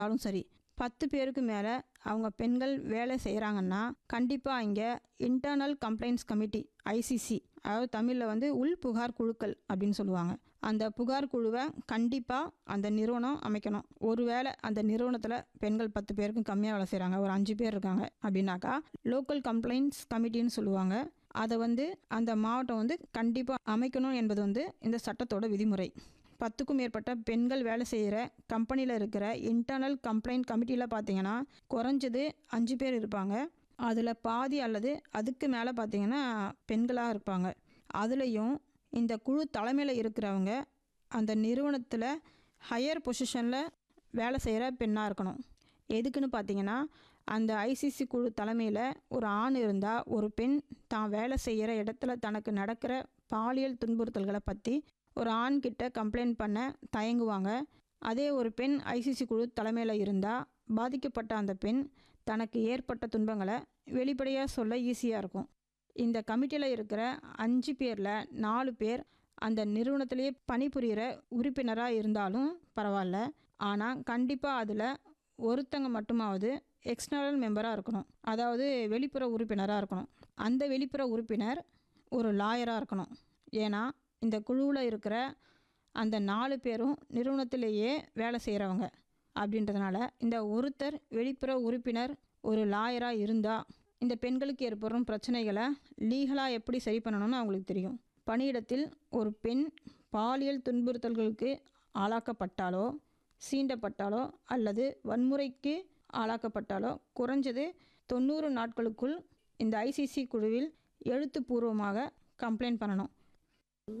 இருந்தாலும் சரி பத்து பேருக்கு மேலே அவங்க பெண்கள் வேலை செய்கிறாங்கன்னா கண்டிப்பாக இங்கே இன்டர்னல் கம்ப்ளைண்ட்ஸ் கமிட்டி ஐசிசி அதாவது தமிழில் வந்து உள் புகார் குழுக்கள் அப்படின்னு சொல்லுவாங்க அந்த புகார் குழுவை கண்டிப்பாக அந்த நிறுவனம் அமைக்கணும் ஒருவேளை அந்த நிறுவனத்தில் பெண்கள் பத்து பேருக்கும் கம்மியாக வேலை செய்கிறாங்க ஒரு அஞ்சு பேர் இருக்காங்க அப்படின்னாக்கா லோக்கல் கம்ப்ளைண்ட்ஸ் கமிட்டின்னு சொல்லுவாங்க அதை வந்து அந்த மாவட்டம் வந்து கண்டிப்பாக அமைக்கணும் என்பது வந்து இந்த சட்டத்தோட விதிமுறை பத்துக்கும் மேற்பட்ட பெண்கள் வேலை செய்கிற கம்பெனியில் இருக்கிற இன்டர்னல் கம்ப்ளைண்ட் கமிட்டியில் பார்த்தீங்கன்னா குறைஞ்சது அஞ்சு பேர் இருப்பாங்க அதில் பாதி அல்லது அதுக்கு மேலே பார்த்தீங்கன்னா பெண்களாக இருப்பாங்க அதுலேயும் இந்த குழு தலைமையில் இருக்கிறவங்க அந்த நிறுவனத்தில் ஹையர் பொசிஷனில் வேலை செய்கிற பெண்ணாக இருக்கணும் எதுக்குன்னு பார்த்தீங்கன்னா அந்த ஐசிசி குழு தலைமையில் ஒரு ஆண் இருந்தால் ஒரு பெண் தான் வேலை செய்கிற இடத்துல தனக்கு நடக்கிற பாலியல் துன்புறுத்தல்களை பற்றி ஒரு ஆண் கிட்ட கம்ப்ளைண்ட் பண்ண தயங்குவாங்க அதே ஒரு பெண் ஐசிசி குழு தலைமையில் இருந்தால் பாதிக்கப்பட்ட அந்த பெண் தனக்கு ஏற்பட்ட துன்பங்களை வெளிப்படையாக சொல்ல ஈஸியாக இருக்கும் இந்த கமிட்டியில் இருக்கிற அஞ்சு பேரில் நாலு பேர் அந்த நிறுவனத்திலேயே பணிபுரிகிற உறுப்பினராக இருந்தாலும் பரவாயில்ல ஆனால் கண்டிப்பாக அதில் ஒருத்தங்க மட்டுமாவது எக்ஸ்டர்னல் மெம்பராக இருக்கணும் அதாவது வெளிப்புற உறுப்பினராக இருக்கணும் அந்த வெளிப்புற உறுப்பினர் ஒரு லாயராக இருக்கணும் ஏன்னா இந்த குழுவில் இருக்கிற அந்த நாலு பேரும் நிறுவனத்திலேயே வேலை செய்கிறவங்க அப்படின்றதுனால இந்த ஒருத்தர் வெளிப்புற உறுப்பினர் ஒரு லாயராக இருந்தால் இந்த பெண்களுக்கு ஏற்படும் பிரச்சனைகளை லீகலாக எப்படி சரி பண்ணணும்னு அவங்களுக்கு தெரியும் பணியிடத்தில் ஒரு பெண் பாலியல் துன்புறுத்தல்களுக்கு ஆளாக்கப்பட்டாலோ சீண்டப்பட்டாலோ அல்லது வன்முறைக்கு ஆளாக்கப்பட்டாலோ குறைஞ்சது தொண்ணூறு நாட்களுக்குள் இந்த ஐசிசி குழுவில் எழுத்துப்பூர்வமாக கம்ப்ளைண்ட் பண்ணணும்